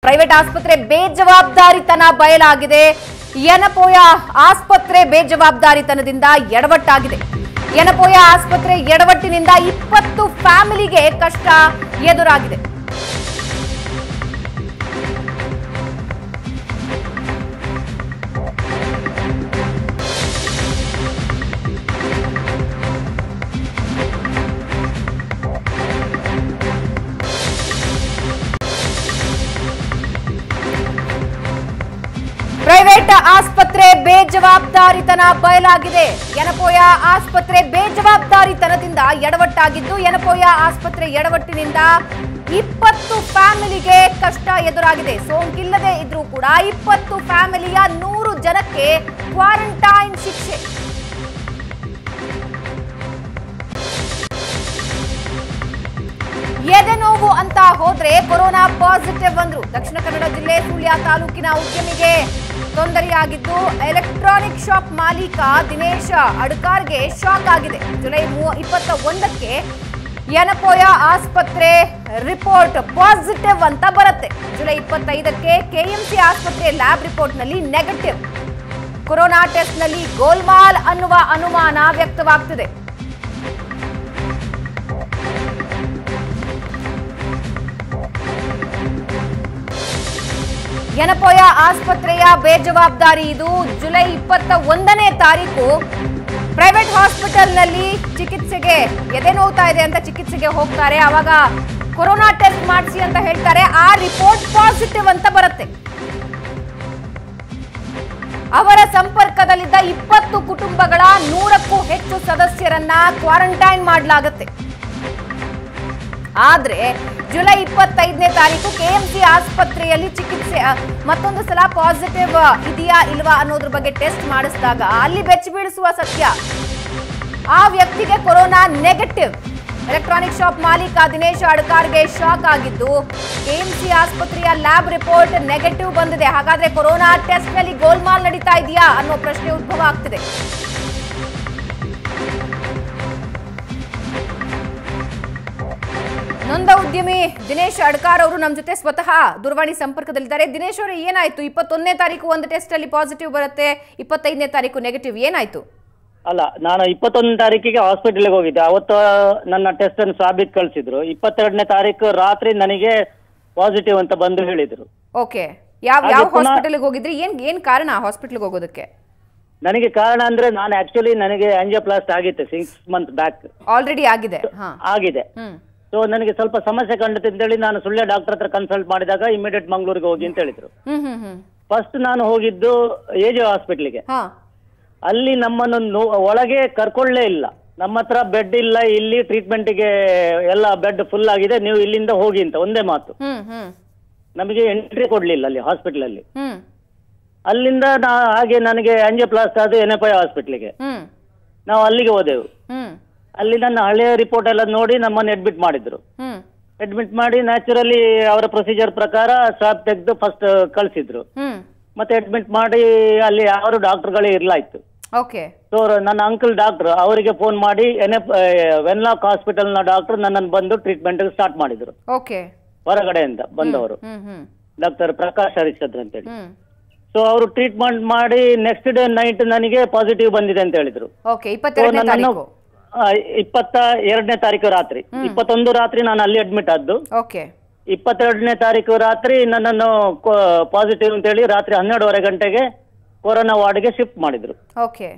Private ಆಸ್ಪತ್ರೆ ಬೇಜವಾಬ್ದಾರಿತನ ಬಯಲಾಗಿದೆ ಯನಪೋಯ ಆಸ್ಪತ್ರೆ ಬೇಜವಾಬ್ದಾರಿತನದಿಂದ ಎಡವಟ್ಟಾಗಿದೆ ಯನಪೋಯ ಆಸ್ಪತ್ರೆ ಎಡವಟ್ಟಿನಿಂದ ಇಪ್ಪತ್ತು ಫ್ಯಾಮಿಲಿಗೆ ಕಷ್ಟ ಎದುರಾಗಿದೆ ಪ್ರೈವೇಟ್ ಆಸ್ಪತ್ರೆ ಬೇಜವಾಬ್ದಾರಿತನ ಬಯಲಾಗಿದೆ ಯನಪೋಯ ಆಸ್ಪತ್ರೆ ಬೇಜವಾಬ್ದಾರಿತನದಿಂದ ಎಡವಟ್ಟಾಗಿದ್ದು ಯನಪೋಯ ಆಸ್ಪತ್ರೆ ಎಡವಟ್ಟಿನಿಂದ ಇಪ್ಪತ್ತು ಫ್ಯಾಮಿಲಿಗೆ ಕಷ್ಟ ಎದುರಾಗಿದೆ ಸೋಂಕಿಲ್ಲದೆ ಇದ್ರೂ ಕೂಡ ಇಪ್ಪತ್ತು ಫ್ಯಾಮಿಲಿಯ ನೂರು ಜನಕ್ಕೆ ಕ್ವಾರಂಟೈನ್ ಶಿಕ್ಷೆ ಎದೆ ನೋವು ಅಂತ ಹೋದ್ರೆ ಕೊರೋನಾ ಪಾಸಿಟಿವ್ ಅಂದ್ರು ದಕ್ಷಿಣ ಕನ್ನಡ ಜಿಲ್ಲೆ ಸುಳ್ಯ ತಾಲೂಕಿನ ಉದ್ಯಮಿಗೆ ತೊಂದರೆಯಾಗಿದ್ದು ಎಲೆಕ್ಟ್ರಾನಿಕ್ ಶಾಪ್ ಮಾಲೀಕ ದಿನೇಶ ಅಡ್ಕಾರ್ಗೆ ಶಾಕ್ ಆಗಿದೆ ಜುಲೈ ಮೂ ಇಪ್ಪತ್ತ ಒಂದಕ್ಕೆ ಯನಪೋಯ ಆಸ್ಪತ್ರೆ ರಿಪೋರ್ಟ್ ಪಾಸಿಟಿವ್ ಅಂತ ಬರುತ್ತೆ ಜುಲೈ ಇಪ್ಪತ್ತೈದಕ್ಕೆ ಕೆಎಂಸಿ ಆಸ್ಪತ್ರೆ ಲ್ಯಾಬ್ ರಿಪೋರ್ಟ್ನಲ್ಲಿ ನೆಗೆಟಿವ್ ಕೊರೋನಾ ಟೆಸ್ಟ್ನಲ್ಲಿ ಗೋಲ್ಮಾಲ್ ಅನ್ನುವ ಅನುಮಾನ ವ್ಯಕ್ತವಾಗ್ತಿದೆ ಯನಪೋಯ ಆಸ್ಪತ್ರೆಯ ಬೇಜವಾಬ್ದಾರಿ ಇದು ಜುಲೈ ಇಪ್ಪತ್ತ ಒಂದನೇ ತಾರೀಕು ಪ್ರೈವೇಟ್ ಹಾಸ್ಪಿಟಲ್ನಲ್ಲಿ ಚಿಕಿತ್ಸೆಗೆ ಎದೆ ನೋವ್ತಾ ಇದೆ ಅಂತ ಚಿಕಿತ್ಸೆಗೆ ಹೋಗ್ತಾರೆ ಅವಾಗ ಕೊರೋನಾ ಟೆಸ್ಟ್ ಮಾಡಿಸಿ ಅಂತ ಹೇಳ್ತಾರೆ ಆ ರಿಪೋರ್ಟ್ ಪಾಸಿಟಿವ್ ಅಂತ ಬರುತ್ತೆ ಅವರ ಸಂಪರ್ಕದಲ್ಲಿದ್ದ ಇಪ್ಪತ್ತು ಕುಟುಂಬಗಳ ನೂರಕ್ಕೂ ಹೆಚ್ಚು ಸದಸ್ಯರನ್ನ ಕ್ವಾರಂಟೈನ್ ಮಾಡಲಾಗುತ್ತೆ ಆದ್ರೆ ಜುಲೈ ಇಪ್ಪತ್ತೈದನೇ ತಾರೀಕು ಕೆಎಂಸಿ ಆಸ್ಪತ್ರೆಯಲ್ಲಿ ಚಿಕಿತ್ಸೆ ಅ, ಮತ್ತೊಂದು ಸಲ ಪಾಸಿಟಿವ್ ಇದೆಯಾ ಇಲ್ವಾ ಅನ್ನೋದ್ರ ಬಗ್ಗೆ ಟೆಸ್ಟ್ ಮಾಡಿಸಿದಾಗ ಅಲ್ಲಿ ಬೆಚ್ಚಿ ಬೀಳಿಸುವ ಸತ್ಯ ಆ ವ್ಯಕ್ತಿಗೆ ಕೊರೋನಾ ನೆಗೆಟಿವ್ ಎಲೆಕ್ಟ್ರಾನಿಕ್ ಶಾಪ್ ಮಾಲೀಕ ದಿನೇಶ್ ಅಡ್ಕಾರ್ಗೆ ಶಾಕ್ ಆಗಿದ್ದು ಕೆಎಂಸಿ ಆಸ್ಪತ್ರೆಯ ಲ್ಯಾಬ್ ರಿಪೋರ್ಟ್ ನೆಗೆಟಿವ್ ಬಂದಿದೆ ಹಾಗಾದ್ರೆ ಕೊರೋನಾ ಟೆಸ್ಟ್ ನಲ್ಲಿ ಗೋಲ್ಮಾಲ್ ನಡೀತಾ ಇದೆಯಾ ಅನ್ನೋ ಪ್ರಶ್ನೆ ಉದ್ಭವ ಆಗ್ತಿದೆ ನೊಂದ ಉದ್ಯಮಿ ದಿನೇಶ್ ಅಡ್ಕಾರ್ ಅವರು ನಮ್ಮ ಜೊತೆ ಸ್ವತಃ ದೂರವಾಣಿ ಸಂಪರ್ಕದಲ್ಲಿದ್ದಾರೆ ದಿನೇಶ್ ಅವರು ಏನಾಯ್ತು ಇಪ್ಪತ್ತೊಂದನೇ ತಾರೀಕು ಒಂದು ಟೆಸ್ಟ್ ಅಲ್ಲಿ ಪಾಸಿಟಿವ್ ಬರುತ್ತೆ ಇಪ್ಪತ್ತೈದನೇ ತಾರೀಕು ನೆಗೆಟಿವ್ ಏನಾಯ್ತು ಅಲ್ಲ ನಾನು ಇಪ್ಪತ್ತೊಂದನೇ ತಾರೀಕಿಗೆ ಹಾಸ್ಪಿಟಲ್ಗೆ ಹೋಗಿದ್ದೆ ಅವತ್ತು ನನ್ನ ಟೆಸ್ಟ್ ಅನ್ನು ಸಾಬೀತ್ ಕಳಿಸಿದ್ರು ಇಪ್ಪತ್ತೆರಡನೇ ತಾರೀಕು ರಾತ್ರಿ ನನಗೆ ಪಾಸಿಟಿವ್ ಅಂತ ಬಂದು ಹೇಳಿದ್ರು ಓಕೆ ಯಾವ ಹಾಗೆ ಯಾವ ಪುನಃ- ಹಾಸ್ಪಿಟಲ್ಗೆ ಹೋಗಿದ್ರಿ ಏನ್ ಏನ್ ಕಾರಣ ಹಾಸ್ಪಿಟಲ್ಗೆ ಹೋಗೋದಕ್ಕೆ ನನಗೆ ಕಾರಣ ಅಂದ್ರೆ ನಾನು ಆಕ್ಚುಲಿ ನನಗೆ ಆಂಜಿಯೋಪ್ಲಾಸ್ಟ್ ಆಗಿತ್ತು ಸಿಕ್ಸ್ ಮಂತ್ ಬ್ಯಾಕ್ ಆಲ್ರೆಡಿ ಆಗಿದೆ ಹಾ ಆಗಿದೆ ಹ್ಮ್ ಸೊ ನನಗೆ ಸ್ವಲ್ಪ ಸಮಸ್ಯೆ ಕಂಡಿತು ಅಂತೇಳಿ ನಾನು ಸುಳ್ಯ ಡಾಕ್ಟರ್ ಹತ್ರ ಕನ್ಸಲ್ಟ್ ಮಾಡಿದಾಗ ಇಮಿಡಿಯೇಟ್ ಮಂಗಳೂರಿಗೆ ಹೋಗಿ ಅಂತ ಹೇಳಿದ್ರು ಹ್ಮ್ ಹ್ಮ್ ಹ್ಮ್ ಫಸ್ಟ್ ನಾನು ಹೋಗಿದ್ದು ಎಜೆ ಹಾಸ್ಪಿಟ್ಲಿಗೆ ಹಾ ಅಲ್ಲಿ ನಮ್ಮನ್ನು ನೋ- ಒಳಗೆ ಕರ್ಕೊಳ್ಳೇ ಇಲ್ಲ ನಮ್ಮ ಹತ್ರ ಬೆಡ್ ಇಲ್ಲ ಇಲ್ಲಿ ಟ್ರೀಟ್ಮೆಂಟಿಗೆ ಎಲ್ಲ ಬೆಡ್ ಫುಲ್ ಆಗಿದೆ ನೀವು ಇಲ್ಲಿಂದ ಹೋಗಿ ಅಂತ ಒಂದೇ ಮಾತು ಹ್ಮ್ ಹ್ಮ್ ನಮಗೆ ಎಂಟ್ರಿ ಕೊಡ್ಲಿಲ್ಲ ಅಲ್ಲಿ ಹಾಸ್ಪಿಟಲ್ ಅಲ್ಲಿ ಹ್ಮ್ ಅಲ್ಲಿಂದ ನಾ ಹಾಗೆ ನನಗೆ ಆಂಜಿಯೋಪ್ಲಾಸ್ಟ್ ಅದು ಎನ್ ಎಫ್ ಐ ಹಾಸ್ಪಿಟ್ಲಿಗೆ ಹ್ಮ್ ನಾವು ಅಲ್ಲಿಗೆ ಹೋದೆವು ಹ್ಮ್ ಅಲ್ಲಿ ನನ್ನ ಹಳೆಯ ರಿಪೋರ್ಟ್ ಎಲ್ಲ ನೋಡಿ ನಮ್ಮನ್ನು ಅಡ್ಮಿಟ್ ಮಾಡಿದ್ರು ಹ್ಮ್ ಅಡ್ಮಿಟ್ ಮಾಡಿ ನ್ಯಾಚುರಲಿ ಅವರ ಪ್ರೊಸೀಜರ್ ಪ್ರಕಾರ ಸ್ವಾಬ್ ತೆಗೆದು ಫಸ್ಟ್ ಕಳಿಸಿದ್ರು ಹ್ಮ್ ಮತ್ತೆ ಅಡ್ಮಿಟ್ ಮಾಡಿ ಅಲ್ಲಿ ಯಾರು ಡಾಕ್ಟರ್ಗಳೇ ಇರ್ಲಾಯ್ತು ಓಕೆ ಸೊ ನನ್ನ ಅಂಕಲ್ ಡಾಕ್ಟರ್ ಅವರಿಗೆ ಫೋನ್ ಮಾಡಿ ಎನ್ ಎಫ್ ವೆನ್ಲಾಕ್ ಹಾಸ್ಪಿಟಲ್ನ ಡಾಕ್ಟರ್ ನನ್ನನ್ನು ಬಂದು ಟ್ರೀಟ್ಮೆಂಟ್ ಸ್ಟಾರ್ಟ್ ಮಾಡಿದ್ರು ಓಕೆ ಹೊರಗಡೆಯಿಂದ ಬಂದವರು ಹ್ಮ್ ಹ್ಮ್ ಡಾಕ್ಟರ್ ಪ್ರಕಾಶ್ ಹರಿಶ್ಚಂದ್ರ ಅಂತೇಳಿ ಹ್ಮ್ ಸೊ ಅವರು ಟ್ರೀಟ್ಮೆಂಟ್ ಮಾಡಿ ನೆಕ್ಸ್ಟ್ ಡೇ ನೈಟ್ ನನಗೆ ಪಾಸಿಟಿವ್ ಬಂದಿದೆ ಅಂತ ಹೇಳಿದ್ರು ಓಕೆ ಸೊ ಇಪ್ಪತ್ತೆರಡನೇ ನನ್ನನ್ನು ತಾರೀಕು ಆ, ಇಪ್ಪತ್ತ ಎರಡನೇ ತಾರೀಕು ರಾತ್ರಿ ಇಪ್ಪತ್ತೊಂದು ರಾತ್ರಿ ನಾನು ಅಲ್ಲಿ ಅಡ್ಮಿಟ್ ಆದ್ದು ಓಕೆ ಇಪ್ಪತ್ತೆರಡನೇ ತಾರೀಕು ರಾತ್ರಿ ನನ್ನನ್ನು ಪಾಸಿಟಿವ್ ಅಂತೇಳಿ ರಾತ್ರಿ ಹನ್ನೆರಡುವರೆ ಗಂಟೆಗೆ ಕೊರೋನಾ ವಾರ್ಡ್ಗೆ ಶಿಫ್ಟ್ ಮಾಡಿದ್ರು ಓಕೆ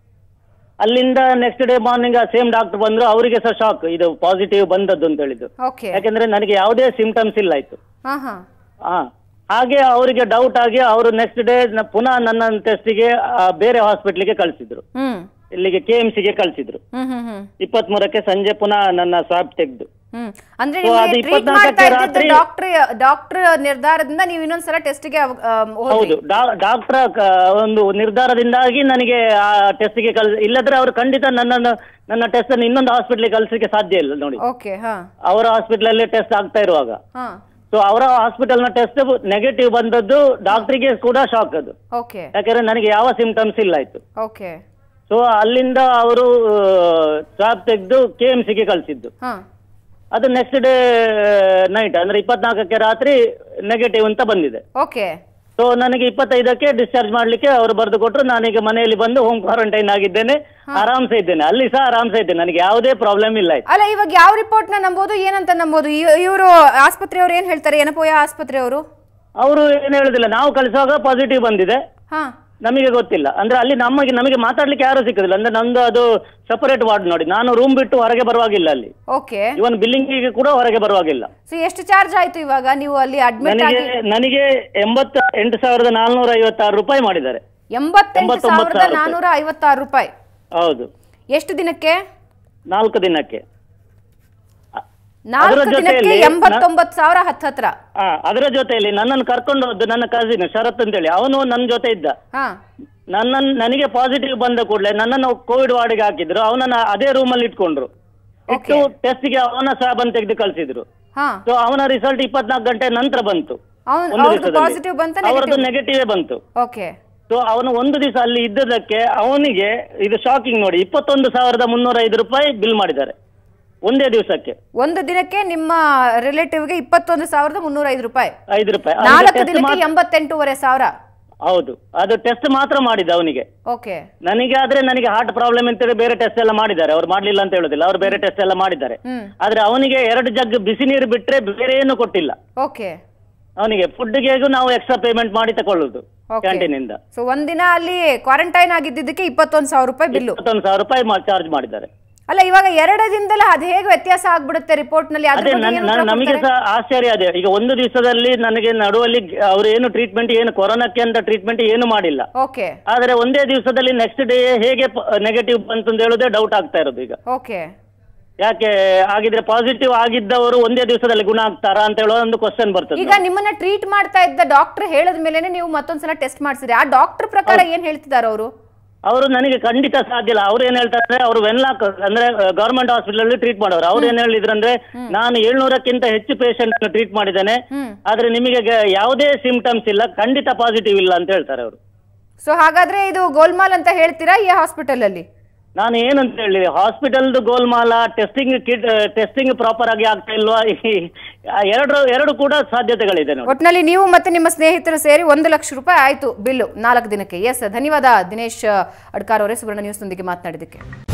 ಅಲ್ಲಿಂದ next day morning same doctor ಬಂದ್ರು ಅವರಿಗೆ ಸಹ ಶಾಕ್ ಇದು ಪಾಸಿಟಿವ್ ಬಂದದ್ದು ಅಂತ ಹೇಳಿದ್ದು ಓಕೆ ಯಾಕೆಂದ್ರೆ ನನಗೆ ಯಾವುದೇ ಸಿಂಪ್ಟಮ್ಸ್ ಇಲ್ಲ ಆಯ್ತು ಹಾ ಹಾ ಹಾ ಹಾಗೆ ಅವರಿಗೆ ಡೌಟ್ ಆಗಿ ಅವರು ನೆಕ್ಸ್ಟ್ ಡೇ ಪುನಃ ನನ್ನ ಟೆಸ್ಟಿಗೆ ಬೇರೆ ಹಾಸ್ಪಿಟ್ಲಿಗೆ ಕಳಿಸಿದ್ರು ಹ್ಮ್ ಇಲ್ಲಿಗೆ ಕೆ ಎಂ ಸಿಗೆ ಕಳಿಸಿದ್ರು ಹ್ಮ್ ಹ್ಮ್ ಹ್ಮ್ ಇಪ್ಪತ್ತ್ ಮೂರಕ್ಕೆ ಸಂಜೆ ಪುನಃ ನನ್ನ ಸ್ವಾಬ್ ತೆಗೆದು ಹ್ಮ್ ಅಂದ್ರೆ So, ಅದು ನೀವು ಟ್ರೀಟ್ ಮಾಡ್ತಾ 24ಕ್ಕೆ ಇದ್ದಿದ್ದು ರಾತ್ರಿ- ಡಾಕ್ಟರ್ ಡಾಕ್ಟರ್ ನಿರ್ಧಾರದಿಂದ ನೀವು ಇನ್ನೊಂದ್ಸಲ ಟೆಸ್ಟ್ಗೆ ಹೌದು ಡಾಕ್ಟರ್ ಒಂದು ನಿರ್ಧಾರದಿಂದಾಗಿ ನನಗೆ ಆ ಟೆಸ್ಟ್ಗೆ ಕಲ್ ಇಲ್ಲದ್ರೆ ಅವರು ಖಂಡಿತ ನನ್ನನ್ನು ನನ್ನ ಟೆಸ್ಟ್ ಅನ್ನು ಇನ್ನೊಂದು ಹಾಸ್ಪಿಟ್ಲಿಗೆ ಕಳಿಸಲಿಕ್ಕೆ ಸಾಧ್ಯ ಇಲ್ಲ ನೋಡಿ ಓಕೆ ಹಾ ಅವರ ಹಾಸ್ಪಿಟಲ್ ಅಲ್ಲಿ ಟೆಸ್ಟ್ ಆಗ್ತಾ ಇರುವಾಗ ಹಾ ಸೊ ಅವರ ಹಾಸ್ಪಿಟಲ್ ನ ಟೆಸ್ಟ್ ನೆಗೆಟಿವ್ ಬಂದದ್ದು ಡಾಕ್ಟರ್ಗೆ ಕೂಡ ಶಾಕ್ ಅದು ಓಕೆ ಯಾಕಂದ್ರೆ ನನಗೆ ಯಾವ ಸಿಂಪ್ಟಮ್ಸ್ ಇಲ್ಲ ಆಯ್ತು ಓಕೆ ಸೊ ಅಲ್ಲಿಂದ ಅವರು ಸ್ವಾಬ್ ತೆಗೆದು ಕೆ ಎಂ ಸಿಗೆ ಕಳಿಸಿದ್ದು ಹಾ ಅದು ನೆಕ್ಸ್ಟ್ ಡೇ ನೈಟ್ ಅಂದ್ರೆ ಇಪ್ಪತ್ನಾಲ್ಕಕ್ಕೆ ರಾತ್ರಿ ನೆಗೆಟಿವ್ ಅಂತ ಬಂದಿದೆ ಓಕೆ ಸೊ ನನಗೆ ಇಪ್ಪತ್ತೈದಕ್ಕೆ ಡಿಸ್ಚಾರ್ಜ್ ಮಾಡ್ಲಿಕ್ಕೆ ಅವರು ಬರೆದು ಕೊಟ್ಟರು ನಾನೀಗ ಮನೆಯಲ್ಲಿ ಬಂದು ಹೋಮ್ ಕ್ವಾರಂಟೈನ್ ಆಗಿದ್ದೇನೆ ಆರಾಮ್ಸೆ ಇದ್ದೇನೆ ಅಲ್ಲಿ ಸಹ ಆರಾಮ್ಸೆ ಇದ್ದೇನೆ ನನಗೆ ಯಾವುದೇ ಪ್ರಾಬ್ಲಮ್ ಇಲ್ಲ ಆಯ್ತು ಅಲ್ಲ ಇವಾಗ ಯಾವ ರಿಪೋರ್ಟ್ ನ ನಂಬೋದು ಏನಂತ ನಂಬೋದು ಇವರು ಆಸ್ಪತ್ರೆಯವರು ಏನ್ ಹೇಳ್ತಾರೆ ಏನಪೋಯ ಆಸ್ಪತ್ರೆಯವರು ಅವರು ಏನು ಹೇಳುದಿಲ್ಲ ನಾವು ಕಳಿಸುವಾಗ ಪಾಸಿಟಿವ್ ಬಂದಿದೆ ಹಾ ನಮಗೆ ಗೊತ್ತಿಲ್ಲ ಅಂದ್ರೆ ಅಲ್ಲಿ ನಮಗೆ ನಮಗೆ ಮಾತಾಡ್ಲಿಕ್ಕೆ ಯಾರು ಸಿಕ್ಕುದಿಲ್ಲ ಅಂದ್ರೆ ನಂದು ಅದು ಸಪರೇಟ್ ವಾರ್ಡ್ ನೋಡಿ ನಾನು ರೂಮ್ ಬಿಟ್ಟು ಹೊರಗೆ ಬರುವಾಗಿಲ್ಲ ಅಲ್ಲಿ ಓಕೆ ಇವನ್ ಬಿಲ್ಲಿಂಗಿಗೆ ಕೂಡ ಹೊರಗೆ ಬರುವಾಗಿಲ್ಲ ಸೊ ಎಷ್ಟು ಚಾರ್ಜ್ ಆಯ್ತು ಇವಾಗ ನೀವು ಅಲ್ಲಿ ಅಡ್ಮಿಟ್ ನನಗೆ ಆಗಿ ನನಗೆ ಎಂಬತ್ತ ಎಂಟು ಸಾವಿರದ ನಾಲ್ನೂರ ಐವತ್ತಾರು ರೂಪಾಯಿ ಮಾಡಿದ್ದಾರೆ ಎಂಬತ್ತೆಂಟು ಎಂಬತ್ತೊಂಬತ್ತು ಸಾವಿರದ ಸಾವಿರ ನಾನೂರ ಐವತ್ತಾರು ರೂಪಾಯಿ ಹೌದು ಎಷ್ಟು ದಿನಕ್ಕೆ ನಾಲ್ಕು ದಿನಕ್ಕೆ ನಾಲ್ಕು ಅದರ ದಿನಕ್ಕೆ ಜೊತೆಯಲ್ಲಿ ಎಂಬತ್ತೊಂಬತ್ತು ಸಾವಿರ ಹತ್ತ ಹತ್ರ ಆ ಅದರ ಜೊತೆಯಲ್ಲಿ ನನ್ನನ್ನು ಕರ್ಕೊಂಡು ಹೋದ್ದು ನನ್ನ ಕಸಿನ್ ಶರತ್ ಅಂತೇಳಿ ಅವನು ನನ್ನ ಜೊತೆ ಇದ್ದ ಹಾ ನನ್ನ ನನಗೆ ಪಾಸಿಟಿವ್ ಬಂದ ಕೂಡಲೇ ನನ್ನನ್ನು ಕೋವಿಡ್ ವಾರ್ಡ್ಗೆ ಹಾಕಿದ್ರು ಅವನನ್ನ ಅದೇ ರೂಮಲ್ಲಿ ಇಟ್ಕೊಂಡ್ರು ಇಟ್ಟು ಟೆಸ್ಟ್ಗೆ ಅವನ ಸ್ವಾಬ್ ತೆಗೆದು ಕಳಿಸಿದ್ರು ಹಾ ಸೊ ಅವನ ರಿಸಲ್ಟ್ ಇಪ್ಪತ್ನಾಲ್ಕು ಗಂಟೆ ನಂತರ ಬಂತು ಅವ್ನ್ ಒಂದು ಅವ್ರದ್ದು ದಿವಸದಲ್ಲಿ. ಪಾಸಿಟಿವ್ ಬಂತ ಅವರದ್ದು ನೆಗೆಟಿವ್ ಬಂತು ಓಕೆ ಸೊ ಅವನು ಒಂದು ದಿವಸ ಅಲ್ಲಿ ಇದ್ದದಕ್ಕೆ ಅವನಿಗೆ ಇದು ಶಾಕಿಂಗ್ ನೋಡಿ ಇಪ್ಪತ್ತೊಂದು ಸಾವಿರದ ಮುನ್ನೂರ ಐದು ರೂಪಾಯಿ ಬಿಲ್ ಮಾಡಿದ್ದಾರೆ ಒಂದೇ ದಿವಸಕ್ಕೆ ಒಂದು ದಿನಕ್ಕೆ ನಿಮ್ಮ ರಿಲೇಟಿವ್ಗೆ ಇಪ್ಪತ್ತೊಂದು ಸಾವಿರದ ಮುನ್ನೂರ ಐದು ರೂಪಾಯಿ ಐದು ರೂಪಾಯಿ ಅವನಿಗೆ ನಾಲ್ಕು test ದಿನಕ್ಕೆ ಮಾತ್ರ- ಎಂಬತ್ತೆಂಟೂವರೆ ಸಾವಿರ ಹೌದು ಅದು ಟೆಸ್ಟ್ ಮಾತ್ರ ಮಾಡಿದ ಅವನಿಗೆ ಓಕೆ ನನಗೆ ಆದ್ರೆ ನನಗೆ ಹಾರ್ಟ್ ಪ್ರಾಬ್ಲಮ್ ಅಂತೇಳಿ ಬೇರೆ ಟೆಸ್ಟ್ ಎಲ್ಲ ಮಾಡಿದ್ದಾರೆ ಅವ್ರು ಮಾಡ್ಲಿಲ್ಲ ಅಂತ ಹೇಳುದಿಲ್ಲ ಅವ್ರು ಬೇರೆ ಟೆಸ್ಟ್ ಎಲ್ಲ ಮಾಡಿದ್ದಾರೆ ಹ್ಮ್ ಆದ್ರೆ ಅವನಿಗೆ ಎರಡು ಜಗ್ ಬಿಸಿ ನೀರು ಬಿಟ್ರೆ ಬೇರೆ ಏನು ಕೊಟ್ಟಿಲ್ಲ ಓಕೆ ಅವನಿಗೆ ಫುಡ್ಗೆಗೂ ನಾವು ಎಕ್ಸ್ಟ್ರಾ ಪೇಮೆಂಟ್ ಮಾಡಿ ತಗೊಳ್ಳುದು Okay. ಕ್ಯಾಂಟೀನ್ ಇಂದ ಸೊ ಒಂದಿನ ಅಲ್ಲಿ ಕ್ವಾರಂಟೈನ್ ಆಗಿದ್ದಕ್ಕೆ ಇಪ್ಪತ್ತೊಂದು ಸಾವಿರ ರೂಪಾಯಿ ಬಿಲ್ಲು ಇಪ್ಪತ್ತೊಂದು ಸಾವಿರ ರೂಪಾಯಿ ಚಾರ್ಜ್ ಮಾಡಿದ್ದಾರೆ ಅಲ್ಲ ಇವಾಗ ಎರಡು ದಿನದಲ್ಲ ಅದು ಹೇಗೆ ವ್ಯತ್ಯಾಸ ಆಗ್ಬಿಡುತ್ತೆ ರಿಪೋರ್ಟ್ ನಲ್ಲಿ ಅದ್ರ ಅದೇ ಬಗ್ಗೆ ನನ್- ಏನು ನನ್- ಉತ್ತರ ನಮಗೆ ಕೊಡ್ತಾರೆ? ಸಹ ಆಶ್ಚರ್ಯ ಅದೇ ಈಗ ಒಂದು ದಿವಸದಲ್ಲಿ ನನಗೆ ನಡುವಲ್ಲಿ ಅವರು ಏನು ಟ್ರೀಟ್ಮೆಂಟ್ ಏನು ಕೊರೋನಾಕ್ಕೆ ಅಂತ ಟ್ರೀಟ್ಮೆಂಟ್ ಏನು ಮಾಡಿಲ್ಲ ಓಕೆ ಆದ್ರೆ ಒಂದೇ ದಿವಸದಲ್ಲಿ ನೆಕ್ಸ್ಟ್ ಡೇ ಹೇಗೆ ನೆಗೆಟಿವ್ ಬಂತು ಅಂತ ಹೇಳುದೇ ಡೌಟ್ ಆಗ್ತಾ ಇರೋದು ಈಗ ಓಕೆ ಯಾಕೆ ಆಗಿದ್ರೆ ಪಾಸಿಟಿವ್ ಆಗಿದ್ದವರು ಒಂದೇ ದಿವಸದಲ್ಲಿ ಗುಣ ಆಗ್ತಾರಾ ಅಂತ ಹೇಳೋ ಒಂದು ಕ್ವಶನ್ ಬರ್ತದೆ ಈಗ ನಿಮ್ಮನ್ನ ಟ್ರೀಟ್ ಮಾಡ್ತಾ ಇದ್ದ ಡಾಕ್ಟರ್ ಹೇಳಿದ ಮೇಲೆ ನೀವು ಮತ್ತೊಂದ್ಸಲ ಟೆಸ್ಟ್ ಮಾಡಿಸಿರಿ ಆ ಡಾಕ್ಟರ್ ಪ್ರಕಾರ ಏನ್ ಹೇಳ್ತಿದ್ದಾರೆ ಅವರು ಅವರು ನನಗೆ ಖಂಡಿತ ಸಾಧ್ಯ ಇಲ್ಲ ಅವ್ರು ಏನ್ ಹೇಳ್ತಾರೆ ಅವರು ವೆನ್ಲಾಕ್ ಅಂದ್ರೆ ಗವರ್ಮೆಂಟ್ ಹಾಸ್ಪಿಟಲ್ ಅಲ್ಲಿ ಟ್ರೀಟ್ ಮಾಡೋರು ಅವ್ರು ಏನ್ ಹೇಳಿದ್ರಂದ್ರೆ ನಾನು ಏಳ್ನೂರಕ್ಕಿಂತ ಹೆಚ್ಚು ಪೇಷಂಟ್ ಅನ್ನು ಟ್ರೀಟ್ ಮಾಡಿದ್ದೇನೆ ಹ್ಮ್ ಆದ್ರೆ ನಿಮಗೆ ಗ- ಯಾವುದೇ ಸಿಂಪ್ಟಮ್ಸ್ ಇಲ್ಲ ಖಂಡಿತ ಪಾಸಿಟಿವ್ ಇಲ್ಲ ಅಂತ ಹೇಳ್ತಾರೆ ಅವರು ಸೊ ಹಾಗಾದ್ರೆ ಇದು ಗೋಲ್ಮಾಲ್ ಅಂತ ಹೇಳ್ತೀರಾ ಈ ಹಾಸ್ಪಿಟಲ್ ಅಲ್ಲಿ ನಾನು ಏನಂತ ಹೇಳಿ ಹಾಸ್ಪಿಟಲ್ದು ಗೋಲ್ಮಾಲ ಟೆಸ್ಟಿಂಗ್ ಕಿಟ್ ಟೆಸ್ಟಿಂಗ್ ಪ್ರಾಪರ್ ಆಗಿ ಆಗ್ತಾ ಇಲ್ವಾ ಈ ಎರಡು ಎರಡು ಕೂಡ ಸಾಧ್ಯತೆಗಳಿದೆ ನೋಡಿ ಒಟ್ನಲ್ಲಿ ನೀವು ಮತ್ತೆ ನಿಮ್ಮ ಸ್ನೇಹಿತರು ಸೇರಿ ಒಂದು ಲಕ್ಷ ರೂಪಾಯಿ ಆಯ್ತು ಬಿಲ್ಲು ನಾಲ್ಕು ದಿನಕ್ಕೆ ಎಸ್ ಧನ್ಯವಾದ ದಿನೇಶ್ ಅಡ್ಕಾರ್ ಅವರೇ ಸುವರ್ಣ ನ್ಯೂಸ್ನೊಂದಿಗೆ ಮಾತನಾಡಿದ್ದಕ್ಕೆ